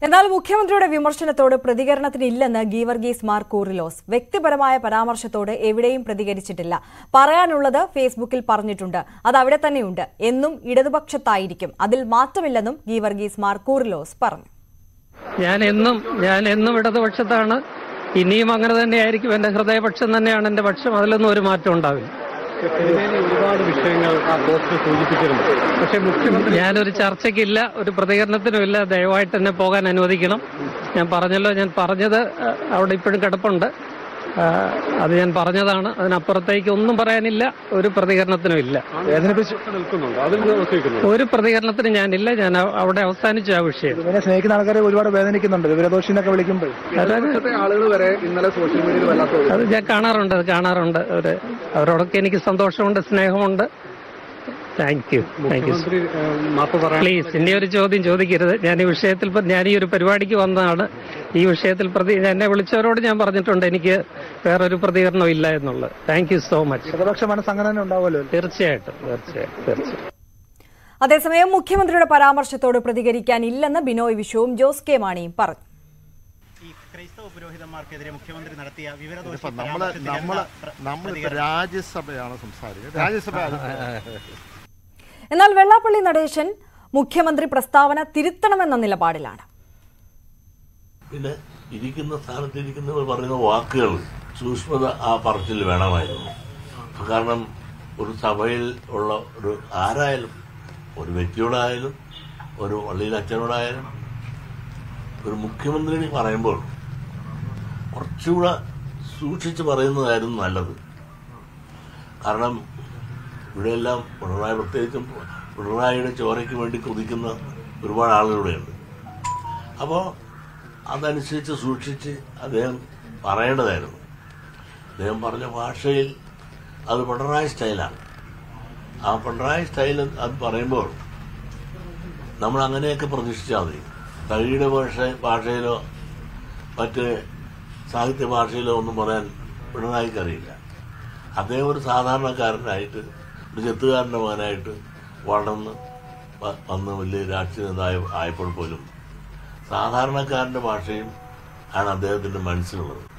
എന്നാൽ മുഖ്യമന്ത്രിയുടെ വിമർശനത്തോട് പ്രതികരണത്തിനില്ലെന്ന് ഗീവർഗീസ് മാർ കൂറിലോസ് വ്യക്തിപരമായ പരാമർശത്തോട് എവിടെയും പ്രതികരിച്ചിട്ടില്ല പറയാനുള്ളത് ഫേസ്ബുക്കിൽ പറഞ്ഞിട്ടുണ്ട് അത് അവിടെ തന്നെയുണ്ട് എന്നും ഇടതുപക്ഷത്തായിരിക്കും അതിൽ മാറ്റമില്ലെന്നും ഗീവർഗീസ് മാർ കൂറിലോസ് പറഞ്ഞു ഞാൻ എന്നും ഞാൻ എന്നും ഇടതുപക്ഷത്താണ് ഇനിയും അങ്ങനെ തന്നെയായിരിക്കും എന്റെ ഹൃദയപക്ഷം തന്നെയാണ് എന്റെ പക്ഷം അതിലൊന്നും ഒരു മാറ്റം ഉണ്ടാവില്ല സിനിമയിലെ ഒരുപാട് വിഷയങ്ങൾ ആ പോസ്റ്റർ സൂചിപ്പിച്ചിരുന്നു പക്ഷെ മുഖ്യമന്ത്രി ഞാനൊരു ചർച്ചയ്ക്കില്ല ഒരു പ്രതികരണത്തിനും ഇല്ല ദയവായിട്ട് എന്നെ പോകാൻ അനുവദിക്കണം ഞാൻ പറഞ്ഞല്ലോ ഞാൻ പറഞ്ഞത് അഹ്, അവിടെ ഇപ്പോഴും കിടപ്പുണ്ട് ആഹ്, അത് ഞാൻ പറഞ്ഞതാണ് അതിനപ്പുറത്തേക്ക് ഒന്നും പറയാനില്ല ഒരു പ്രതികരണത്തിനും ഇല്ല വേദനിപ്പിച്ച് നിൽക്കുന്നുണ്ട് അതിൽ നിർത്തിവെക്കുന്നു ഒരു പ്രതികരണത്തിനും ഞാനില്ല ഞാൻ അ- അവിടെ അവസാനിച്ചു ആ വിഷയം ഇവനെ സ്നേഹിക്കുന്ന ആൾക്കാരെ ഒരുപാട് വേദനിക്കുന്നുണ്ട് വിവരദോഷിന്നൊക്കെ വിളിക്കുമ്പോൾ അതായത് ആളുകൾ വരെ ഇന്നലെ സോഷ്യൽ മീഡിയയിൽ വല്ലാത്ത അത് ഞാൻ കാണാറുണ്ട് അത് കാണാറുണ്ട് അവര് അവരോടൊക്കെ എനിക്ക് സന്തോഷമുണ്ട് സ്നേഹമുണ്ട് താങ്ക് യു താങ്ക് യു മുഖ്യമന്ത്രി ഏഹ്, മാപ്പ് പറയാൻ പ്ലീസ് ഇനി ഒരു ചോദ്യം ചോദിക്കരുത് ഞാൻ ഈ വിഷയത്തിൽ ഇപ്പം ഞാൻ ഈ ഒരു പരിപാടിക്ക് വന്നതാണ് ഈ വിഷയത്തിൽ പ്രതി എന്നെ വിളിച്ചവരോട് ഞാൻ പറഞ്ഞിട്ടുണ്ട് എനിക്ക് വേറൊരു പ്രതികരണം ഇല്ല എന്നുള്ളത് താങ്ക് യു സോ മച്ച് ഇടതുപക്ഷ മനസ്സംഘടന ഉണ്ടാവുമല്ലോ തീർച്ചയായിട്ടും തീർച്ചയായിട്ടും തീർച്ചയായിട്ടും അതേസമയം മുഖ്യമന്ത്രിയുടെ പരാമർശത്തോട് പ്രതികരിക്കാനില്ലെന്ന് ബിനോയ് വിശ്വവും ജോസ് കെ മാണിയും പറഞ്ഞു ഈ ക്രൈസ്തവ പുരോഹിതന്മാർക്കെതിരെ മുഖ്യമന്ത്രി നടത്തിയ വിവരദോഷ ഇപ്പൊ നമ്മള് നമ്മള് നമ്മളിപ്പോ രാജ്യസഭയാണ് സംസാരിക്കുന്നത് രാജ്യസഭ എന്നാൽ വെള്ളാപ്പള്ളി നടേശൻ മുഖ്യമന്ത്രി പ്രസ്താവന തിരുത്തണമെന്ന നിലപാടിലാണ് പിന്നെ ഇരിക്കുന്ന സ്ഥാനത്ത് ഇരിക്കുന്നവർ പറയുന്ന വാക്കുകൾ സൂക്ഷ്മത ആ പറച്ചിൽ വേണമായിരുന്നു കാരണം ഒരു സഭയിൽ ഉള്ള ഒരു ആരായാലും ഒരു വ്യക്തിയോടായാലും ഒരു പള്ളിയിലെ അച്ഛനോടായാലും ഒരു മുഖ്യമന്ത്രി പറയുമ്പോൾ കുറച്ചുകൂടെ സൂക്ഷിച്ച് പറയുന്നതായിരുന്നു നല്ലത് കാരണം ഇവിടെയെല്ലാം പിണറായി പ്രത്യേകിച്ചും പിണറായിയുടെ ചോരയ്ക്ക് വേണ്ടി കൊതിക്കുന്ന ഒരുപാട് ആളുകളുടെയുണ്ട് അപ്പോൾ അതനുസരിച്ച് സൂക്ഷിച്ച് അദ്ദേഹം പറയേണ്ടതായിരുന്നു അദ്ദേഹം പറഞ്ഞ ഭാഷയിൽ അത് പിണറായി സ്റ്റൈലാണ് ആ പിണറായി സ്റ്റൈൽ അത് പറയുമ്പോൾ നമ്മൾ അങ്ങനെയൊക്കെ പ്രതീക്ഷിച്ചാൽ മതി തകിയുടെ ഭാഷ ഭാഷയിലോ മറ്റ് സാഹിത്യ ഭാഷയിലോ ഒന്നും പറയാൻ പിണറായിക്ക് അറിയില്ല അദ്ദേഹം ഒരു സാധാരണക്കാരനായിട്ട് ഒരു ചെത്തുകാരൻ്റെ മകനായിട്ട് വളർന്ന് വ- വന്ന് വലിയ രാഷ്ട്രീയ നേതാവ് ആയപ്പോൾ പോലും സാധാരണക്കാരന്റെ ഭാഷയും ആണ് അദ്ദേഹത്തിന്റെ മനസ്സിലുള്ളത്